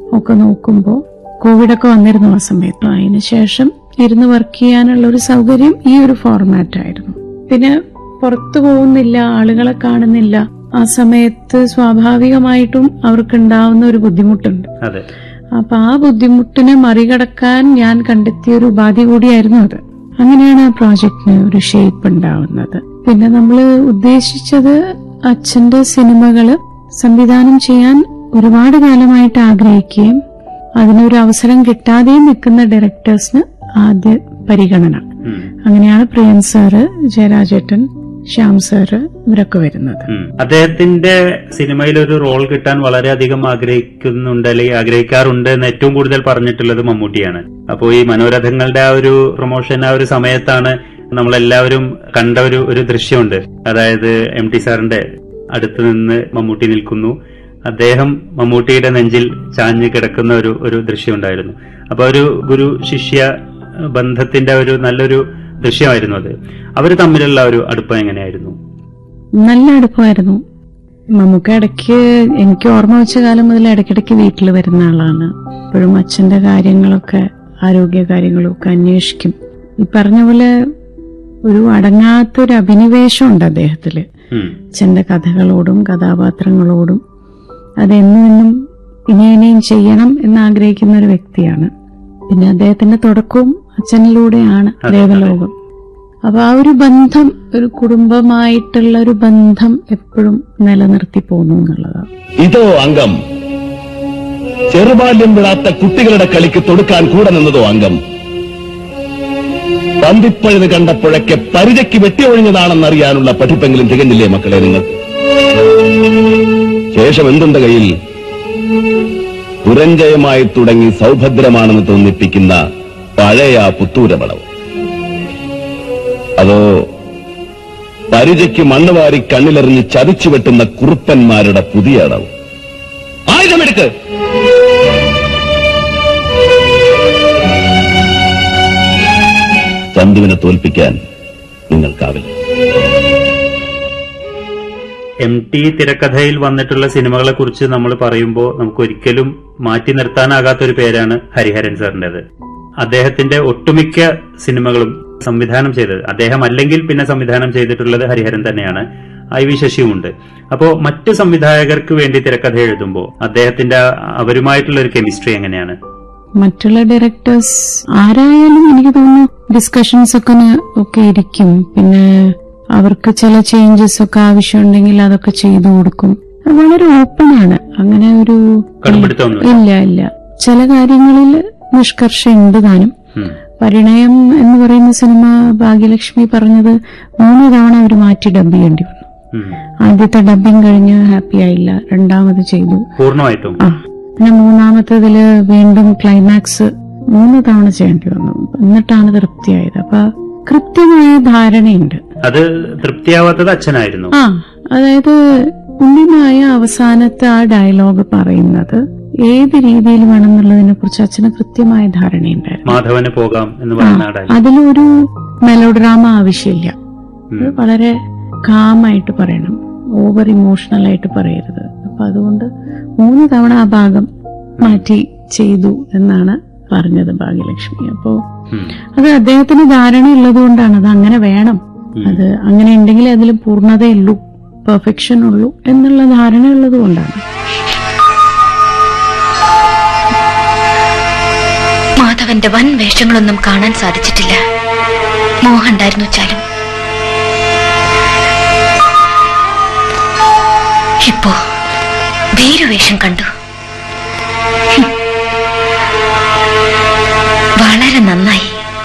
ഒക്കെ നോക്കുമ്പോൾ കോവിഡൊക്കെ വന്നിരുന്നു ആ സമയത്ത് അതിനുശേഷം ഇരുന്ന് വർക്ക് ചെയ്യാനുള്ള ഒരു സൗകര്യം ഈ ഒരു ഫോർമാറ്റ് ആയിരുന്നു പിന്നെ പുറത്തു പോകുന്നില്ല ആളുകളെ കാണുന്നില്ല ആ സമയത്ത് സ്വാഭാവികമായിട്ടും അവർക്ക് ഉണ്ടാവുന്ന ഒരു ബുദ്ധിമുട്ടുണ്ട് അതെ അപ്പൊ ആ ബുദ്ധിമുട്ടിനെ മറികടക്കാൻ ഞാൻ കണ്ടെത്തിയ ഒരു ഉപാധി കൂടിയായിരുന്നു അത് അങ്ങനെയാണ് ആ പ്രോജക്റ്റിന് ഒരു ഷേപ്പ് ഉണ്ടാവുന്നത് പിന്നെ നമ്മൾ ഉദ്ദേശിച്ചത് അച്ഛന്റെ സിനിമകള് സംവിധാനം ചെയ്യാൻ ഒരുപാട് കാലമായിട്ട് ആഗ്രഹിക്കുകയും അതിനൊരു അവസരം കിട്ടാതെയും നിൽക്കുന്ന ഡയറക്ടേഴ്സിന് ആദ്യ പരിഗണന ഉം. അങ്ങനെയാണ് പ്രിയൻ സാറ് ജയരാജേട്ടൻ ശ്യാം സാറ് ഇവരൊക്കെ വരുന്നത് ഉം. അദ്ദേഹത്തിന്റെ സിനിമയിൽ ഒരു റോൾ കിട്ടാൻ വളരെയധികം ആഗ്രഹിക്കുന്നുണ്ട് അല്ലെങ്കിൽ ആഗ്രഹിക്കാറുണ്ട് എന്ന് ഏറ്റവും കൂടുതൽ പറഞ്ഞിട്ടുള്ളത് മമ്മൂട്ടിയാണ് അപ്പോൾ ഈ മനോരഥങ്ങളുടെ ആ ഒരു പ്രൊമോഷൻ ആ ഒരു സമയത്താണ് നമ്മളെല്ലാവരും കണ്ട ഒരു ഒരു ദൃശ്യമുണ്ട് അതായത് എം ടി സാറിന്റെ അടുത്ത് നിന്ന് മമ്മൂട്ടി നിൽക്കുന്നു അദ്ദേഹം മമ്മൂട്ടിയുടെ നെഞ്ചിൽ ചാഞ്ഞ് കിടക്കുന്ന ഒരു ഒരു ദൃശ്യം ഉണ്ടായിരുന്നു അപ്പൊ ഒരു ഗുരു ശിഷ്യ ബന്ധത്തിന്റെ ഒരു നല്ലൊരു ദൃശ്യമായിരുന്നു അത് അവര് തമ്മിലുള്ള ഒരു അടുപ്പം എങ്ങനെയായിരുന്നു നല്ല അടുപ്പമായിരുന്നു നമുക്ക് ഇടയ്ക്ക് എനിക്ക് ഓർമ്മ വെച്ച കാലം മുതൽ ഇടയ്ക്കിടയ്ക്ക് വീട്ടിൽ വരുന്ന ആളാണ് ഇപ്പോഴും അച്ഛന്റെ കാര്യങ്ങളൊക്കെ ആരോഗ്യ കാര്യങ്ങളും ഒക്കെ അന്വേഷിക്കും ഈ പറഞ്ഞ പോലെ ഒരു അടങ്ങാത്തൊരു അഭിനിവേശമുണ്ട് അദ്ദേഹത്തില് ഉം. അച്ഛന്റെ കഥകളോടും കഥാപാത്രങ്ങളോടും അതെന്നും എന്നും ഇനി ഇനിയും ചെയ്യണം എന്ന് ആഗ്രഹിക്കുന്ന ഒരു വ്യക്തിയാണ് പിന്നെ അദ്ദേഹത്തിന്റെ തുടക്കവും അച്ഛനിലൂടെയാണ് അതെ, ദേവലോകം അപ്പൊ ആ ഒരു ബന്ധം ഒരു കുടുംബമായിട്ടുള്ള ഒരു ബന്ധം എപ്പോഴും നിലനിർത്തി പോന്നു എന്നുള്ളതാണ് ഇതോ അംഗം ചെറുബാല്യം വിടാത്ത കുട്ടികളുടെ കളിക്ക് തൊടുക്കാൻ കൂടെ നിന്നതോ അംഗം പന്തിപ്പഴുത് കണ്ടപ്പോഴൊക്കെ പരിചയ്ക്ക് വെട്ടിയൊഴിഞ്ഞതാണെന്നറിയാനുള്ള പഠിപ്പെങ്കിലും തികഞ്ഞില്ലേ മക്കളെ നിങ്ങൾക്ക് ശേഷം എന്തുണ്ട് കയ്യിൽ പുരഞ്ജയമായി തുടങ്ങി സൗഭദ്രമാണെന്ന് തോന്നിപ്പിക്കുന്ന പഴയ ആ പുത്തൂരമളവ് അതോ പരിചയ്ക്ക് മണ്ണ് വാരി കണ്ണിലെറിഞ്ഞ് ചതിച്ചു വെട്ടുന്ന കുറുപ്പന്മാരുടെ പുതിയ അടവ് ആയുധമെടുക്ക് ചന്തുവിനെ തോൽപ്പിക്കാൻ നിങ്ങൾക്കാവില്ല എം ടി തിരക്കഥയിൽ വന്നിട്ടുള്ള സിനിമകളെ കുറിച്ച് നമ്മൾ പറയുമ്പോൾ നമുക്ക് ഒരിക്കലും മാറ്റി നിർത്താനാകാത്ത ഒരു പേരാണ് ഹരിഹരൻ സാറിന്റേത് അദ്ദേഹത്തിന്റെ ഒട്ടുമിക്ക സിനിമകളും സംവിധാനം ചെയ്തത് അദ്ദേഹം അല്ലെങ്കിൽ പിന്നെ സംവിധാനം ചെയ്തിട്ടുള്ളത് ഹരിഹരൻ തന്നെയാണ് ഐ വി ശശിയുമുണ്ട് അപ്പോ മറ്റു സംവിധായകർക്ക് വേണ്ടി തിരക്കഥ എഴുതുമ്പോൾ അദ്ദേഹത്തിന്റെ ആ- അവരുമായിട്ടുള്ള ഒരു കെമിസ്ട്രി എങ്ങനെയാണ് മറ്റുള്ള ഡയറക്ടേഴ്സ് ആരായാലും എനിക്ക് തോന്നുന്നു ഡിസ്കഷൻസ് ഒക്കെ ന- ഒക്കെ ഇരിക്കും പിന്നെ അവർക്ക് ചില ചേഞ്ചസ് ഒക്കെ ആവശ്യമുണ്ടെങ്കിൽ അതൊക്കെ ചെയ്തു കൊടുക്കും അത് വളരെ ഓപ്പൺ ആണ് അങ്ങനെ ഒരു കടുംപിടുത്തമൊന്നുമില്ല. ഇല്ല ഇല്ല ചില കാര്യങ്ങളിൽ നിഷ്കർഷ ഉണ്ട് താനും ഉം. പരിണയം എന്ന് പറയുന്ന സിനിമ ഭാഗ്യലക്ഷ്മി പറഞ്ഞത് മൂന്ന് തവണ അവർ മാറ്റി ഡബ് ചെയ്യേണ്ടി വന്നു ഉം. ആദ്യത്തെ ഡബിങ് കഴിഞ്ഞ് ഹാപ്പി ആയില്ല രണ്ടാമത് ചെയ്തു പൂർണ്ണമായിട്ടും ആ പിന്നെ മൂന്നാമത്തേതില് വീണ്ടും ക്ലൈമാക്സ് മൂന്ന് തവണ ചെയ്യേണ്ടി വന്നു എന്നിട്ടാണ് തൃപ്തിയായത് അപ്പൊ കൃത്യമായ ധാരണയുണ്ട് അത് തൃപ്തിയാവാത്തത് അച്ഛനായിരുന്നു ആ അതായത് ഉണ്ണിമായ അവസാനത്തെ ആ ഡയലോഗ് പറയുന്നത് ഏത് രീതിയിൽ വേണമെന്നുള്ളതിനെ കുറിച്ച് അച്ഛന് കൃത്യമായ ധാരണയുണ്ടായിരുന്നു മാധവന് പോകാം എന്ന് ആ, പറയുന്ന ആ dialogue. അതിലൊരു മെലോഡ്രാമ ആവശ്യമില്ല ഉം. അത് വളരെ കാമായിട്ട് പറയണം ഓവർ ഇമോഷണൽ ആയിട്ട് പറയരുത് അപ്പൊ അതുകൊണ്ട് മൂന്ന് തവണ ആ ഭാഗം മാറ്റി ചെയ്തു എന്നാണ് പറഞ്ഞത് ഭാഗ്യലക്ഷ്മി അപ്പോ ഉം. അത് അദ്ദേഹത്തിന് ധാരണയുള്ളത് കൊണ്ടാണ് അത് അങ്ങനെ വേണം ഉം. അത് അങ്ങനെ ഉണ്ടെങ്കിൽ അതിൽ പൂർണ്ണതയുള്ളൂ പെർഫെക്ഷൻ ഉള്ളൂ എന്നുള്ള ധാരണയുള്ളത് കൊണ്ടാണ് മാധവന്റെ വൻ വേഷങ്ങളൊന്നും കാണാൻ സാധിച്ചിട്ടില്ല മോഹണ്ടായിരുന്നു ചാലും ഇപ്പോ വീരവേഷം കണ്ടു ഹും. വളരെ നന്നായി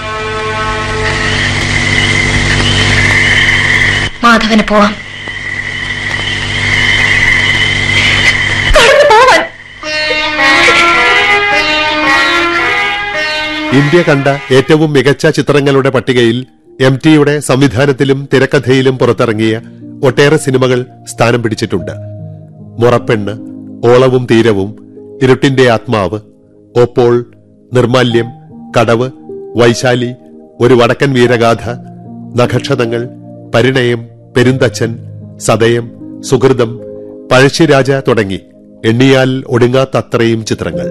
മാധവന് പോവാം കടന്നു പോവാൻ ഇന്ത്യ കണ്ട ഏറ്റവും മികച്ച ചിത്രങ്ങളുടെ പട്ടികയിൽ എം ടിയുടെ സംവിധാനത്തിലും തിരക്കഥയിലും പുറത്തിറങ്ങിയ ഒട്ടേറെ സിനിമകൾ സ്ഥാനം പിടിച്ചിട്ടുണ്ട് മുറപ്പെണ്ണ് ഓളവും തീരവും ഇരുട്ടിന്റെ ആത്മാവ് ഓപ്പോൾ നിർമാല്യം കടവ് വൈശാലി ഒരു വടക്കൻ വീരഗാഥ നഖക്ഷതങ്ങൾ പരിണയം പെരുന്തച്ഛൻ സതയം സുഹൃതം പഴശ്ശിരാജ തുടങ്ങി എണ്ണിയാൽ ഒടുങ്ങാത്തത്രയും ചിത്രങ്ങൾ